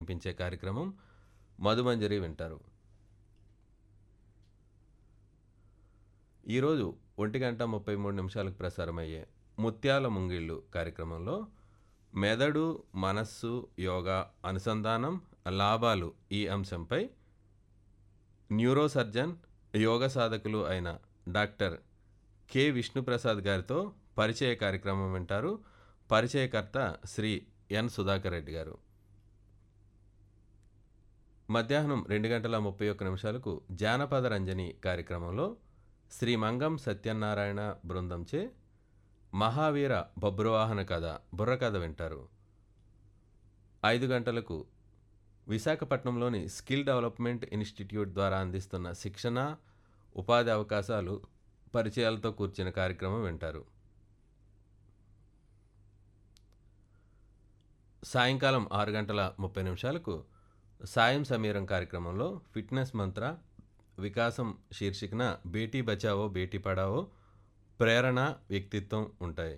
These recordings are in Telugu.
వినిపించే కార్యక్రమం మధుమంజరి వింటారు ఈరోజు ఒంటి గంట ముప్పై మూడు నిమిషాలకు ప్రసారమయ్యే ముత్యాల ముంగిళ్ళు కార్యక్రమంలో మెదడు మనస్సు యోగా అనుసంధానం లాభాలు ఈ అంశంపై న్యూరో సర్జన్ యోగ సాధకులు అయిన డాక్టర్ కె విష్ణుప్రసాద్ గారితో పరిచయ కార్యక్రమం వింటారు పరిచయకర్త శ్రీ ఎన్ సుధాకర్ రెడ్డి గారు మధ్యాహ్నం రెండు గంటల ముప్పై ఒక్క నిమిషాలకు జానపద రంజని కార్యక్రమంలో శ్రీ మంగం సత్యనారాయణ బృందంచే మహావీర బబ్రువాహన కథ బుర్రకథ వింటారు ఐదు గంటలకు విశాఖపట్నంలోని స్కిల్ డెవలప్మెంట్ ఇన్స్టిట్యూట్ ద్వారా అందిస్తున్న శిక్షణ ఉపాధి అవకాశాలు పరిచయాలతో కూర్చిన కార్యక్రమం వింటారు సాయంకాలం ఆరు గంటల ముప్పై నిమిషాలకు సాయం సమీరం కార్యక్రమంలో ఫిట్నెస్ మంత్ర వికాసం శీర్షికన బేటీ బచావో బేటీ పడావో ప్రేరణ వ్యక్తిత్వం ఉంటాయి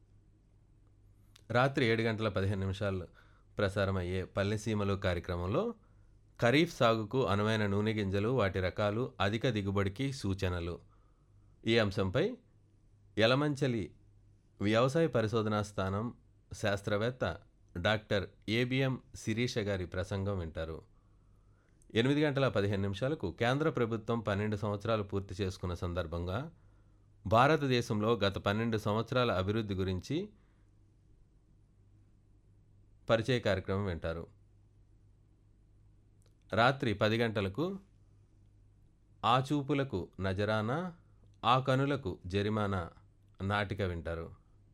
రాత్రి ఏడు గంటల పదిహేను నిమిషాలు ప్రసారమయ్యే పల్లెసీమలు కార్యక్రమంలో ఖరీఫ్ సాగుకు అనువైన నూనె గింజలు వాటి రకాలు అధిక దిగుబడికి సూచనలు ఈ అంశంపై యలమంచలి వ్యవసాయ పరిశోధనా స్థానం శాస్త్రవేత్త డాక్టర్ ఏబిఎం శిరీష గారి ప్రసంగం వింటారు ఎనిమిది గంటల పదిహేను నిమిషాలకు కేంద్ర ప్రభుత్వం పన్నెండు సంవత్సరాలు పూర్తి చేసుకున్న సందర్భంగా భారతదేశంలో గత పన్నెండు సంవత్సరాల అభివృద్ధి గురించి పరిచయ కార్యక్రమం వింటారు రాత్రి పది గంటలకు ఆ చూపులకు నజరానా ఆ కనులకు జరిమానా నాటిక వింటారు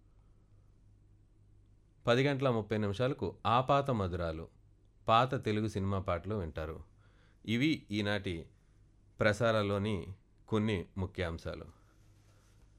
పది గంటల ముప్పై నిమిషాలకు ఆపాత మధురాలు పాత తెలుగు సినిమా పాటలు వింటారు ఇవి ఈనాటి ప్రసారాల్లోని కొన్ని ముఖ్యాంశాలు